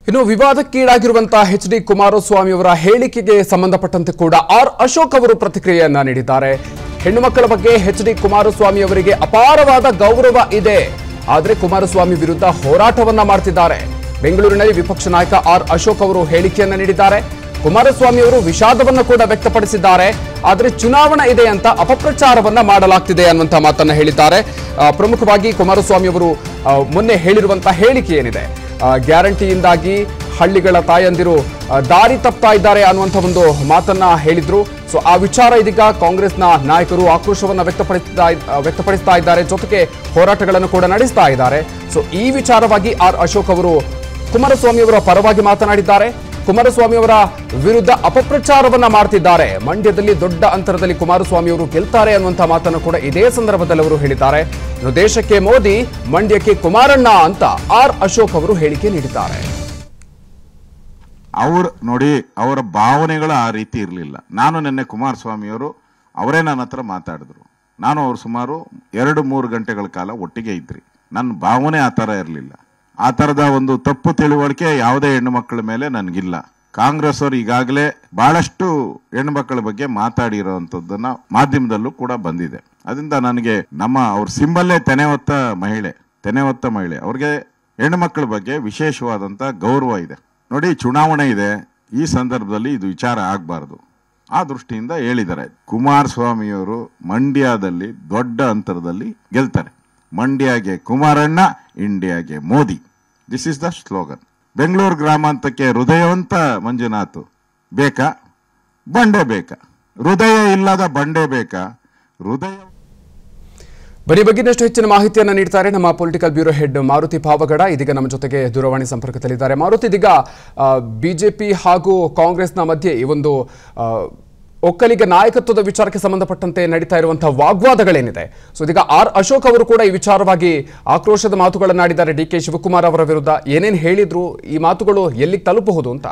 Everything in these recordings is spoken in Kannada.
ಇನ್ನು ವಿವಾದಕ್ಕೀಡಾಗಿರುವಂತಹ ಎಚ್ ಡಿ ಕುಮಾರಸ್ವಾಮಿ ಅವರ ಹೇಳಿಕೆಗೆ ಸಂಬಂಧಪಟ್ಟಂತೆ ಕೂಡ ಆರ್ ಅಶೋಕ್ ಅವರು ಪ್ರತಿಕ್ರಿಯೆಯನ್ನ ನೀಡಿದ್ದಾರೆ ಹೆಣ್ಣು ಮಕ್ಕಳ ಬಗ್ಗೆ ಎಚ್ ಡಿ ಕುಮಾರಸ್ವಾಮಿ ಅವರಿಗೆ ಅಪಾರವಾದ ಗೌರವ ಇದೆ ಆದರೆ ಕುಮಾರಸ್ವಾಮಿ ವಿರುದ್ಧ ಹೋರಾಟವನ್ನ ಮಾಡ್ತಿದ್ದಾರೆ ಬೆಂಗಳೂರಿನಲ್ಲಿ ವಿಪಕ್ಷ ನಾಯಕ ಆರ್ ಅಶೋಕ್ ಅವರು ಹೇಳಿಕೆಯನ್ನ ನೀಡಿದ್ದಾರೆ ಕುಮಾರಸ್ವಾಮಿ ಅವರು ವಿಷಾದವನ್ನ ಕೂಡ ವ್ಯಕ್ತಪಡಿಸಿದ್ದಾರೆ ಆದರೆ ಚುನಾವಣಾ ಇದೆ ಅಂತ ಅಪಪ್ರಚಾರವನ್ನ ಮಾಡಲಾಗ್ತಿದೆ ಅನ್ನುವಂಥ ಮಾತನ್ನ ಹೇಳಿದ್ದಾರೆ ಆ, ಪ್ರಮುಖವಾಗಿ ಕುಮಾರಸ್ವಾಮಿ ಅವರು ಆ, ಮೊನ್ನೆ ಹೇಳಿರುವಂತಹ ಹೇಳಿಕೆ ಏನಿದೆ ಆ, ಗ್ಯಾರಂಟಿಯಿಂದಾಗಿ ಹಳ್ಳಿಗಳ ತಾಯಂದಿರು ಆ, ದಾರಿ ತಪ್ತಾ ಇದ್ದಾರೆ ಅನ್ನುವಂಥ ಒಂದು ಮಾತನ್ನ ಹೇಳಿದ್ರು ಸೊ ಆ ವಿಚಾರ ಇದೀಗ ಕಾಂಗ್ರೆಸ್ನ ನಾಯಕರು ಆಕ್ರೋಶವನ್ನ ವ್ಯಕ್ತಪಡಿಸ್ತಾ ಇದ್- ಆ, ವ್ಯಕ್ತಪಡಿಸ್ತಾ ಇದ್ದಾರೆ ಜೊತೆಗೆ ಹೋರಾಟಗಳನ್ನು ಕೂಡ ನಡೆಸ್ತಾ ಇದ್ದಾರೆ ಸೊ ಈ ವಿಚಾರವಾಗಿ ಆರ್ ಅಶೋಕ್ ಅವರು ಕುಮಾರಸ್ವಾಮಿ ಅವರ ಪರವಾಗಿ ಮಾತನಾಡಿದ್ದಾರೆ ಕುಮಾರಸ್ವಾಮಿ ಅವರ ವಿರುದ್ಧ ಅಪಪ್ರಚಾರವನ್ನ ಮಾಡ್ತಿದ್ದಾರೆ ಮಂಡ್ಯದಲ್ಲಿ ದೊಡ್ಡ ಅಂತರದಲ್ಲಿ ಕುಮಾರಸ್ವಾಮಿ ಅವರು ಗೆಲ್ತಾರೆ ಅನ್ನುವಂಥ ಮಾತನ್ನು ಕೂಡ ಇದೇ ಸಂದರ್ಭದಲ್ಲಿ ಅವರು ಹೇಳಿದ್ದಾರೆ ಇನ್ನು ದೇಶಕ್ಕೆ ಮೋದಿ ಮಂಡ್ಯಕ್ಕೆ ಕುಮಾರಣ್ಣ ಅಂತ ಆರ್ ಅಶೋಕ್ ಅವರು ಹೇಳಿಕೆ ನೀಡಿದ್ದಾರೆ ಅವ್ರ ನೋಡಿ ಅವರ ಭಾವನೆಗಳು ಆ ರೀತಿ ಇರಲಿಲ್ಲ ನಾನು ನಿನ್ನೆ ಕುಮಾರಸ್ವಾಮಿಯವರು ಅವರೇ ನನ್ನ ಹತ್ರ ಮಾತಾಡಿದ್ರು ನಾನು ಅವ್ರು ಸುಮಾರು ಎರಡು ಮೂರು ಗಂಟೆಗಳ ಕಾಲ ಒಟ್ಟಿಗೆ ಇದ್ರಿ ನನ್ನ ಭಾವನೆ ಆ ಥರ ಇರಲಿಲ್ಲ ಆ ಥರದ ಒಂದು ತಪ್ಪು ತಿಳುವಳಿಕೆ ಯಾವುದೇ ಹೆಣ್ಣು ಮಕ್ಕಳ ಮೇಲೆ ನನಗಿಲ್ಲ ಕಾಂಗ್ರೆಸ್ ಅವರು ಈಗಾಗಲೇ ಬಹಳಷ್ಟು ಹೆಣ್ಣು ಮಕ್ಕಳ ಬಗ್ಗೆ ಮಾತಾಡಿರೋವಂಥದ್ದನ್ನ ಮಾಧ್ಯಮದಲ್ಲೂ ಕೂಡ ಬಂದಿದೆ ಅದರಿಂದ ನನಗೆ ನಮ್ಮ ಅವ್ರ ಸಿಂಬಲ್ಲೇ ತೆನೆ ಹೊತ್ತ ಮಹಿಳೆ ತೆನೆ ಹೊತ್ತ ಮಹಿಳೆ ಅವ್ರಿಗೆ ಹೆಣ್ಣು ಮಕ್ಕಳ ಬಗ್ಗೆ ವಿಶೇಷವಾದಂಥ ಗೌರವ ಇದೆ ನೋಡಿ ಚುನಾವಣೆ ಇದೆ ಈ ಸಂದರ್ಭದಲ್ಲಿ ಇದು ವಿಚಾರ ಆಗಬಾರ್ದು ಆ ದೃಷ್ಟಿಯಿಂದ ಹೇಳಿದ್ದಾರೆ ಕುಮಾರಸ್ವಾಮಿಯವರು ಮಂಡ್ಯದಲ್ಲಿ ದೊಡ್ಡ ಅಂತರದಲ್ಲಿ ಗೆಲ್ತಾರೆ ಮಂಡ್ಯಗೆ ಕುಮಾರಣ್ಣ ಇಂಡಿಯಾಗೆ Modi this is the slogan Bengaluru ಗ್ರಾಮಾಂತಕ್ಕೆ ಹೃದಯವಂತ ಮಂಜುನಾಥ್ ಬೇಕಾ ಬಂಡೆ ಬೇಕಾ ಹೃದಯ ಇಲ್ಲದ ಬಂಡೆ ಬೇಕಾ ಹೃದಯ ಬರೀ ಬಗ್ಗೆ ಇನ್ನಷ್ಟು ಹೆಚ್ಚಿನ ಮಾಹಿತಿಯನ್ನು ನೀಡ್ತಾರೆ ನಮ್ಮ political bureau head Maruti Pavagada ಇದೀಗ ನಮ್ಮ ಜೊತೆಗೆ ದೂರವಾಣಿ ಸಂಪರ್ಕದಲ್ಲಿದ್ದಾರೆ ಮಾರುತಿ ಇದೀಗ ಬಿಜೆಪಿ ಹಾಗೂ ಕಾಂಗ್ರೆಸ್ನ ಮಧ್ಯೆ ಈ ಒಂದು ಆ, ಒಕ್ಕಲಿಗ ನಾಯಕತ್ವದ ವಿಚಾರಕ್ಕೆ ಸಂಬಂಧಪಟ್ಟಂತೆ ನಡೀತಾ ಇರುವಂತಹ ವಾಗ್ವಾದಗಳೇನಿದೆ ಸೊ ಇದೀಗ ಆರ್ ಅಶೋಕ್ ಅವರು ಕೂಡ ಈ ವಿಚಾರವಾಗಿ ಆಕ್ರೋಶದ ಮಾತುಗಳನ್ನಾಡಿದ್ದಾರೆ ಡಿ ಕೆ ಶಿವಕುಮಾರ್ ಅವರ ವಿರುದ್ಧ ಏನೇನು ಹೇಳಿದ್ರು ಈ ಮಾತುಗಳು ಎಲ್ಲಿಗೆ ತಲುಪಬಹುದು ಅಂತ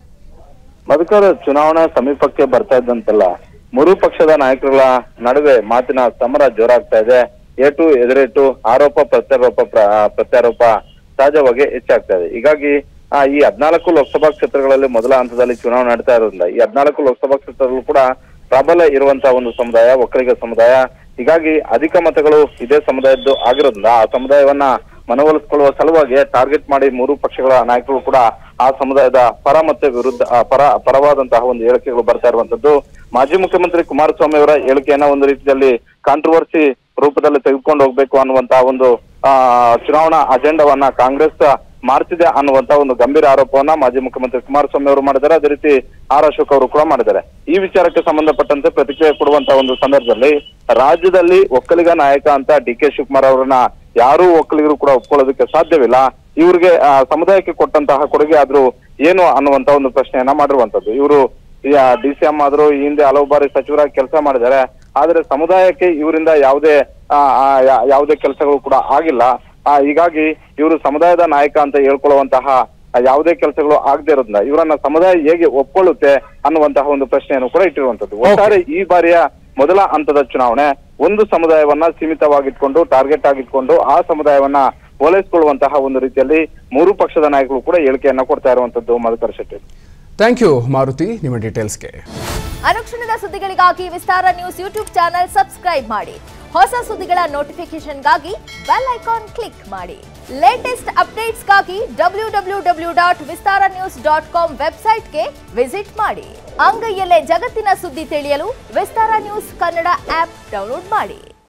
ಮಧುಕರ್ ಚುನಾವಣಾ ಸಮೀಪಕ್ಕೆ ಬರ್ತಾ ಇದ್ದಂತೆಲ್ಲ ಮೂರು ಪಕ್ಷದ ನಾಯಕರುಗಳ ನಡುವೆ ಮಾತಿನ ಸಮರ ಜೋರಾಗ್ತಾ ಇದೆ ಏಟು ಎದುರೇಟು ಆರೋಪ ಪ್ರತ್ಯಾರೋಪ ಪ್ರ- ಆ, ಪ್ರತ್ಯಾರೋಪ ಸಹಜವಾಗಿ ಹೆಚ್ಚಾಗ್ತಾ ಇದೆ ಹೀಗಾಗಿ ಆ, ಈ ಹದ್ನಾಲ್ಕು ಲೋಕಸಭಾ ಕ್ಷೇತ್ರಗಳಲ್ಲಿ ಮೊದಲ ಹಂತದಲ್ಲಿ ಚುನಾವಣೆ ನಡೀತಾ ಇರೋದ್ರಿಂದ ಈ ಹದ್ನಾಲ್ಕು ಲೋಕಸಭಾ ಕ್ಷೇತ್ರದಲ್ಲೂ ಕೂಡ ಪ್ರಾಬಲ್ಯ ಇರುವಂತಹ ಒಂದು ಸಮುದಾಯ ಒಕ್ಕಲಿಗ ಸಮುದಾಯ ಹೀಗಾಗಿ ಅಧಿಕ ಮತಗಳು ಇದೇ ಸಮುದಾಯದ್ದು ಆಗಿರೋದ್ರಿಂದ ಆ ಸಮುದಾಯವನ್ನ ಮನವೊಲಿಸಿಕೊಳ್ಳುವ ಸಲುವಾಗಿ ಟಾರ್ಗೆಟ್ ಮಾಡಿ ಮೂರು ಪಕ್ಷಗಳ ನಾಯಕರು ಕೂಡ ಆ ಸಮುದಾಯದ ಪರ ಮತ್ತೆ ವಿರುದ್ಧ ಆ, ಪರ ಪರವಾದಂತಹ ಒಂದು ಹೇಳಿಕೆಗಳು ಬರ್ತಾ ಇರುವಂತದ್ದು ಮಾಜಿ ಮುಖ್ಯಮಂತ್ರಿ ಕುಮಾರಸ್ವಾಮಿ ಅವರ ಹೇಳಿಕೆಯನ್ನ ಒಂದು ರೀತಿಯಲ್ಲಿ ಕಾಂಟ್ರವರ್ಸಿ ರೂಪದಲ್ಲಿ ತೆಗೆದುಕೊಂಡು ಹೋಗ್ಬೇಕು ಅನ್ನುವಂತಹ ಒಂದು ಆ ಚುನಾವಣಾ ಅಜೆಂಡವನ್ನ ಕಾಂಗ್ರೆಸ್ ಮಾಡ್ತಿದೆ ಅನ್ನುವಂತ ಒಂದು ಗಂಭೀರ ಆರೋಪವನ್ನ ಮಾಜಿ ಮುಖ್ಯಮಂತ್ರಿ ಕುಮಾರಸ್ವಾಮಿ ಅವರು ಮಾಡಿದ್ದಾರೆ ಅದೇ ರೀತಿ ಆರ್ ಅಶೋಕ್ ಅವರು ಕೂಡ ಮಾಡಿದ್ದಾರೆ ಈ ವಿಚಾರಕ್ಕೆ ಸಂಬಂಧಪಟ್ಟಂತೆ ಪ್ರತಿಕ್ರಿಯೆ ಕೊಡುವಂತ ಒಂದು ಸಂದರ್ಭದಲ್ಲಿ ರಾಜ್ಯದಲ್ಲಿ ಒಕ್ಕಲಿಗ ನಾಯಕ ಅಂತ ಡಿ ಕೆ ಶಿವಕುಮಾರ್ ಅವರನ್ನ ಯಾರೂ ಒಕ್ಕಲಿಗರು ಕೂಡ ಒಪ್ಕೊಳ್ಳೋದಕ್ಕೆ ಸಾಧ್ಯವಿಲ್ಲ ಇವ್ರಿಗೆ ಆ, ಸಮುದಾಯಕ್ಕೆ ಕೊಟ್ಟಂತಹ ಕೊಡುಗೆ ಆದ್ರೂ ಏನು ಅನ್ನುವಂತ ಒಂದು ಪ್ರಶ್ನೆಯನ್ನ ಮಾಡಿರುವಂತದ್ದು ಇವರು ಡಿ ಸಿ ಎಂ ಆದ್ರೂ ಈ ಹಿಂದೆ ಹಲವು ಬಾರಿ ಸಚಿವರಾಗಿ ಕೆಲಸ ಮಾಡಿದ್ದಾರೆ ಆದ್ರೆ ಸಮುದಾಯಕ್ಕೆ ಇವರಿಂದ ಯಾವುದೇ ಆ, ಆ, ಯಾ- ಯಾವುದೇ ಕೆಲಸಗಳು ಕೂಡ ಆಗಿಲ್ಲ ಆ, ಹೀಗಾಗಿ ಇವರು ಸಮುದಾಯದ ನಾಯಕ ಅಂತ ಹೇಳ್ಕೊಳ್ಳುವಂತಹ ಆ, ಯಾವುದೇ ಕೆಲಸಗಳು ಆಗದೆ ಇರೋದ್ರಿಂದ ಇವರನ್ನ ಸಮುದಾಯ ಹೇಗೆ ಒಪ್ಕೊಳ್ಳುತ್ತೆ ಅನ್ನುವಂತಹ ಒಂದು ಪ್ರಶ್ನೆಯನ್ನು ಕೂಡ ಇಟ್ಟಿರುವಂತದ್ದು ಒಟ್ಟಾರೆ ಈ ಬಾರಿಯ ಮೊದಲ ಹಂತದ ಚುನಾವಣೆ ಒಂದು ಸಮುದಾಯವನ್ನ ಸೀಮಿತವಾಗಿಟ್ಕೊಂಡು ಟಾರ್ಗೆಟ್ ಆಗಿಟ್ಕೊಂಡು ಆ ಸಮುದಾಯವನ್ನ ಓಲೈಸಿಕೊಳ್ಳುವಂತಹ ಒಂದು ರೀತಿಯಲ್ಲಿ ಮೂರು ಪಕ್ಷದ ನಾಯಕರು ಕೂಡ ಹೇಳಿಕೆಯನ್ನ ಕೊಡ್ತಾ ಇರುವಂತದ್ದು ಮಧುಕರ್ ಶೆಟ್ಟಿ ಥ್ಯಾಂಕ್ ಯು ಮಾರುತಿ ನಿಮ್ಮ ಡೀಟೇಲ್ಸ್ಗೆ ಅನುಕ್ಷಣದ ಸುದ್ದಿಗಳಿಗಾಗಿ Vistara news YouTube channel subscribe ಮಾಡಿ ಹೊಸ ಸುದ್ದಿಗಳ ನೋಟಿಫಿಕೇಶನ್ಗಾಗಿ ಬೆಲ್ ಐಕಾನ್ ಕ್ಲಿಕ್ ಮಾಡಿ ಲೇಟೆಸ್ಟ್ ಅಪ್ಡೇಟ್ಸ್ಗಾಗಿ W W W dot Vistara news dot com ವೆಬ್ಸೈಟ್ಗೆ ವಿಸಿಟ್ ಮಾಡಿ ಅಂಗೈಯಲ್ಲೇ ಜಗತ್ತಿನ ಸುದ್ದಿ ತಿಳಿಯಲು Vistara news Kannada app download ಮಾಡಿ